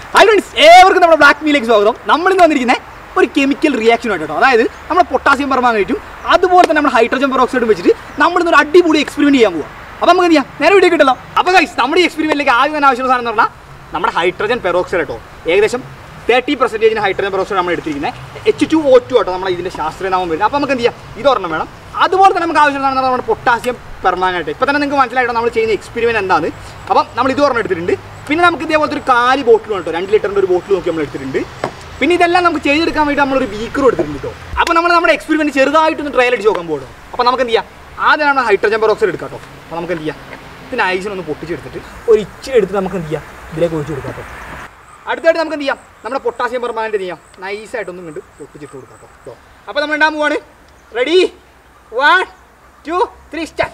Hi friends ഏവർക്കും നമ്മുടെ black മീലേക്ക് സ്വാഗതം നമ്മളിന്ന് വന്നിരിക്കുന്നത് ഒരു കെമിക്കൽ റിയാക്ഷൻ ആയിട്ട് കേട്ടോ അതായത് നമ്മൾ പൊട്ടാസ്യം പെർമാങ്ങനേറ്റും അതുപോലെ തന്നെ നമ്മൾ ഹൈഡ്രജൻ പെറോക്സൈഡും വെച്ചിട്ട് നമ്മളിന്ന് ഒരു അടിപൊളി എക്സ്പെരിമെന്റ് ചെയ്യാൻ പോവാം അപ്പോൾ നമുക്ക് എന്ത് ചെയ്യാം നേരെ വീഡിയോ കിട്ടല്ലോ അപ്പോൾ ഗൈസ് നമ്മുടെ ഈ എക്സ്പെരിമെന്റിലേക്ക് ആദ്യം തന്നെ ആവശ്യമുള്ള സാധനം എന്ന് പറഞ്ഞാൽ നമ്മുടെ ഹൈഡ്രജൻ പെറോക്സൈഡ് കേട്ടോ ഏകദേശം തേർട്ടി പെർസെൻറ്റേജിന് ഹൈഡ്രജൻ പെറോക്സൈഡ് നമ്മൾ എടുത്തിരിക്കുന്നത് എച്ച് ടു ഒ ടു കേട്ടോ നമ്മൾ ഇതിൻ്റെ ശാസ്ത്രീയനാമം വരുന്നത് അപ്പോൾ നമുക്ക് എന്ത് ചെയ്യാം ഇതൊരെണ്ണം വേണം അതുപോലെ തന്നെ നമുക്ക് ആവശ്യമുള്ള നമ്മുടെ പൊട്ടാസ്യം പെർമാങ്ങനേറ്റ് ഇപ്പോൾ തന്നെ നിങ്ങൾക്ക് മനസ്സിലായിട്ടോ നമ്മൾ ചെയ്യുന്ന എക്സ്പെരിമെന്റ് എന്താണ് അപ്പം നമ്മൾ ഇത് ഒരെണ്ണം എടുത്തിട്ടുണ്ട് പിന്നെ നമുക്ക് ഇതേപോലത്തെ ഒരു കാലി ബോട്ടിൽ കേട്ടോ രണ്ട് ലിറ്ററിൻ്റെ ഒരു ബോട്ടിൽ നോക്കി നമ്മൾ എടുത്തിട്ടുണ്ട് പിന്നെ ഇതെല്ലാം നമുക്ക് ചെയ്തെടുക്കാൻ വേണ്ടി നമ്മളൊരു ബീക്കറും എടുത്തിട്ടുണ്ട് കേട്ടോ അപ്പോൾ നമ്മൾ നമ്മുടെ എക്സ്പെരിമെന്റ് ചെറുതായിട്ടൊന്ന് ട്രയൽ അടിച്ച് നോക്കാൻ പോകും അപ്പോൾ നമുക്ക് എന്ത് ചെയ്യാം ആദ്യം നമ്മൾ ഹൈഡ്രജൻ പെറോക്സൈഡ് എടുക്കാം കേട്ടോ അപ്പോൾ നമുക്ക് എന്ത് ചെയ്യാം ഇതിന് ഐസിനൊന്ന് പൊട്ടിച്ചെടുത്തിട്ട് ഒരു ഇച്ചിരി എടുത്തിട്ട് നമുക്ക് എന്ത് ചെയ്യാം ഇതിലേക്ക് ഒഴിച്ച് കൊടുക്കാം കേട്ടോ അടുത്തായിട്ട് നമുക്ക് എന്ത് ചെയ്യാം നമ്മുടെ പൊട്ടാസ്യം പെർമാനൻ്റ് ചെയ്യാം നൈസായിട്ടൊന്നും കണ്ട് പൊട്ടിച്ചിട്ട് കൊടുക്കാം കേട്ടോ അപ്പോൾ നമ്മൾ ഉണ്ടാകാൻ പോവാണ് ready one two three start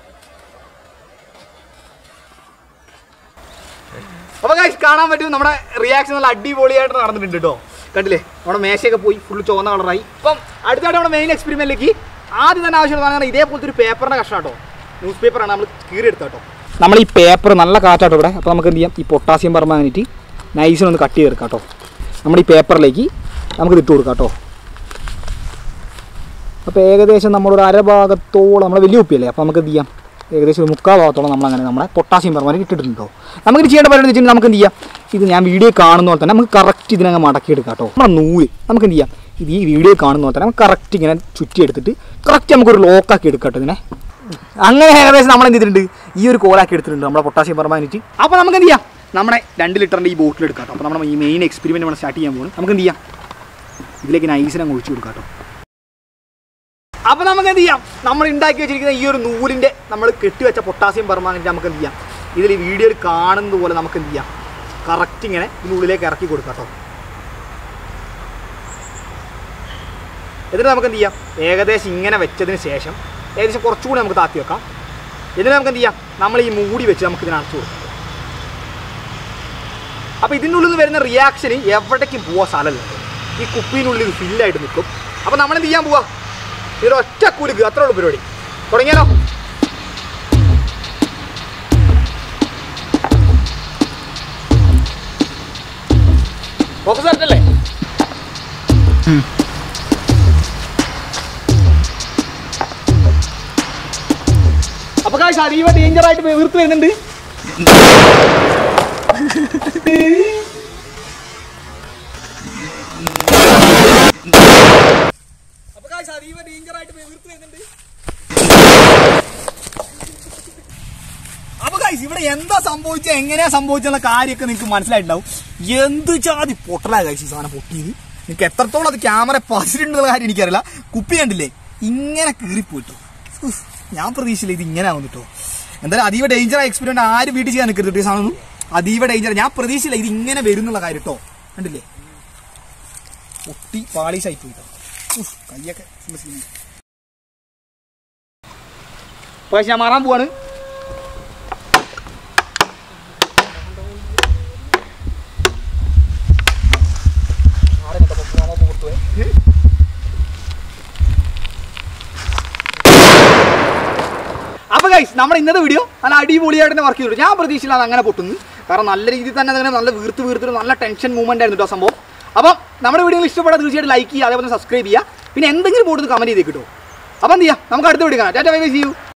അപ്പോൾ ഗൈസ് കാണാൻ പറ്റും നമ്മുടെ റിയാക്ഷൻ നല്ല അടിപൊളിയായിട്ട് നടന്നിട്ടുണ്ട് കേട്ടോ കണ്ടില്ലേ നമ്മുടെ മേശയൊക്കെ പോയി ഫുള്ള് ചുവന്ന കളറായി അപ്പം അടുത്തായിട്ട് നമ്മുടെ മെയിൻ എക്സ്പെരിമെന്റിലേക്ക് ആദ്യം തന്നെ ആവശ്യമുള്ള സാധനം ഇതേപോലത്തെ ഒരു പേപ്പറിന്റെ കഷ്ണം കേട്ടോ ന്യൂസ് പേപ്പറാണ് നമ്മൾ കീറിയെടുത്ത കേട്ടോ നമ്മൾ ഈ പേപ്പർ നല്ല കാറ്റാട്ടോ ഇവിടെ അപ്പോൾ നമുക്ക് എന്ത് ചെയ്യാം ഈ പൊട്ടാസ്യം പെർമാഗ്നറ്റ് നൈസിനൊന്ന് കട്ട് ചെയ്തെടുക്കാം കേട്ടോ നമ്മുടെ ഈ പേപ്പറിലേക്ക് നമുക്ക് ഇട്ട് കൊടുക്കാം കേട്ടോ അപ്പോൾ ഏകദേശം നമ്മളൊരു അരഭാഗത്തോളം നമ്മൾ വലിയ കുപ്പിയല്ലേ അപ്പോൾ നമുക്ക് എന്ത് ചെയ്യാം ഏകദേശം ഒരു മുക്കാൽ ഭാഗത്തോളം നമ്മൾ അങ്ങനെ നമ്മുടെ പൊട്ടാസ്യം പെർമാനറ്റ് ഇട്ടിട്ടുണ്ടോ നമുക്ക് ചെയ്യേണ്ട പരിപാടി എന്ന് വെച്ചിട്ടുണ്ടെങ്കിൽ നമുക്ക് എന്ത് ചെയ്യാം ഇത് ഞാൻ വീഡിയോ കാണുന്ന പോലെ തന്നെ നമുക്ക് കറക്റ്റ് ഇതിനങ്ങ് മടക്കി എടുക്കാം കേട്ടോ നമ്മുടെ നൂല് നമുക്ക് എന്ത് ചെയ്യാം ഇത് ഈ വീഡിയോ കാണുന്ന പോലെ തന്നെ നമുക്ക് കറക്റ്റ് ഇങ്ങനെ ചുറ്റി എടുത്തിട്ട് കറക്റ്റ് നമുക്കൊരു ലോക്കാക്കി എടുക്കാം കേട്ടോ ഇതിനെ അങ്ങനെ ഏകദേശം നമ്മൾ എന്ത് ചെയ്തിട്ടുണ്ട് ഈ ഒരു കോലാക്കി എടുത്തിട്ടുണ്ട് നമ്മുടെ പൊട്ടാസ്യം പെർമാനറ്റ് അപ്പോൾ നമുക്ക് എന്ത് ചെയ്യാം നമ്മുടെ രണ്ട് ലിറ്ററിൻ്റെ ഈ ബോട്ടിൽ എടുക്കാം കേട്ടോ അപ്പോൾ നമ്മുടെ ഈ മെയിൻ എക്സ്പെരിമെൻറ്റ് നമ്മൾ സ്റ്റാർട്ട് ചെയ്യാൻ പോകും നമുക്ക് എന്ത് ചെയ്യാം ഇതിലേക്ക് നൈസിനങ്ങ് ഒഴിച്ചു കൊടുക്കാം കേട്ടോ അപ്പൊ നമുക്ക് എന്ത് ചെയ്യാം നമ്മൾ ഉണ്ടാക്കി വെച്ചിരിക്കുന്ന ഈ ഒരു നൂലിന്റെ നമ്മൾ കെട്ടിവെച്ച പൊട്ടാസ്യം പെർമാനന്റ് നമുക്ക് എന്ത് ചെയ്യാം ഇതിൽ ഈ വീഡിയോയിൽ കാണുന്നത് പോലെ നമുക്ക് എന്ത് ചെയ്യാം കറക്റ്റ് ഇങ്ങനെ ഇതിനുള്ളിലേക്ക് ഇറക്കി കൊടുക്കാം കേട്ടോ എന്നിട്ട് നമുക്ക് എന്ത് ചെയ്യാം ഏകദേശം ഇങ്ങനെ വെച്ചതിന് ശേഷം ഏകദേശം കുറച്ചുകൂടി നമുക്ക് താത്തി വെക്കാം എന്നിട്ട് നമുക്ക് എന്ത് ചെയ്യാം നമ്മൾ ഈ മൂടി വെച്ച് നമുക്ക് ഇതിന് അടച്ചു കൊടുക്കാം അപ്പോൾ ഇതിനുള്ളിൽ നിന്ന് വരുന്ന റിയാക്ഷന് എവിടേക്കും പോവാൻ സ്ഥലമല്ല ഈ കുപ്പിനുള്ളിൽ ഇത് ഫില്ലായിട്ട് നിൽക്കും അപ്പോൾ നമ്മൾ എന്ത് ചെയ്യാൻ പോവാ ഇതൊരു ഒറ്റ കുലുക്ക് അത്രേ ഉള്ളൂ പരിപാടി തുടങ്ങിയാലോ ഫോക്കസ് കറക്റ്റല്ലേ അപ്പൊ കാശ് അതീവ ഡേഞ്ചർ ആയിട്ട് വീർത്ത് വരുന്നുണ്ട് അപ്പൊ കാശ് അതീവ ഡേഞ്ചർ ആയിട്ട് വീർത്ത് വരുന്നുണ്ട് അപ്പൊ ഗൈസ് ഇവിടെ എന്താ സംഭവിച്ചത് എങ്ങനെയാ സംഭവിച്ചെന്ന കാര്യമൊക്കെ നിങ്ങൾക്ക് മനസ്സിലായിട്ടുണ്ടാവും എന്ത് ജാതി പൊട്ടലാ ഗൈസ് ഈ സാധനം പൊട്ടിയത് നിങ്ങൾക്ക് എത്രത്തോളം അത് ക്യാമറ പതിച്ചിട്ടുണ്ടെന്നുള്ള കാര്യം എനിക്കറിയില്ല കുപ്പി കണ്ടില്ലേ ഇങ്ങനെ കീറിപ്പോയിട്ടോ ഉഫ്, ഞാൻ പ്രതീക്ഷയില്ല ഇത് ഇങ്ങനെ ആവുന്നു കേട്ടോ എന്തായാലും അതീവ ഡേഞ്ചർ ആയ എക്സ്പീരിയൻസ് ആരും വീട്ടിൽ ചെയ്യാൻ നിൽക്കരുത് ഈ സാധനം അതീവ ഡേഞ്ചർ ഞാൻ പ്രതീക്ഷയില്ല ഇത് ഇങ്ങനെ വരുന്നുള്ള കാര്യം കേട്ടോ കണ്ടില്ലേ പൊട്ടി പാളീസായി പോയിട്ടോ ഉഫ്, കയ്യൊക്കെ full scene ആയി. പക്ഷെ ഞാൻ മാറാൻ പോവാണ് അപ്പൊ ഗൈസ് നമ്മുടെ ഇന്നത്തെ വീഡിയോ നല്ല അടിപൊളിയായിട്ട് തന്നെ വർക്ക് ചെയ്തിട്ടുണ്ട് ഞാൻ പ്രതീക്ഷയില്ല അത് അങ്ങനെ പൊട്ടുന്നു കാരണം നല്ല രീതിയിൽ തന്നെ അതങ്ങനെ നല്ല വീർത്ത് വീർത്തിട്ട് നല്ല ടെൻഷൻ മൂവ്മെന്റ് ആയിരുന്നു കേട്ടോ സംഭവം അപ്പം നമ്മുടെ വീഡിയോ ഇഷ്ടപ്പെട്ടാൽ തീർച്ചയായിട്ടും ലൈക്ക് ചെയ്യുക അതേപോലെ സബ്സ്ക്രൈബ് ചെയ്യുക പിന്നെ എന്തെങ്കിലും പോയിട്ട് കമന്റ് ചെയ്തേക്കിട്ടോ അപ്പം എന്ത് ചെയ്യാം നമുക്ക് അടുത്ത വീഡിയോ കാണാം tata bye bye see U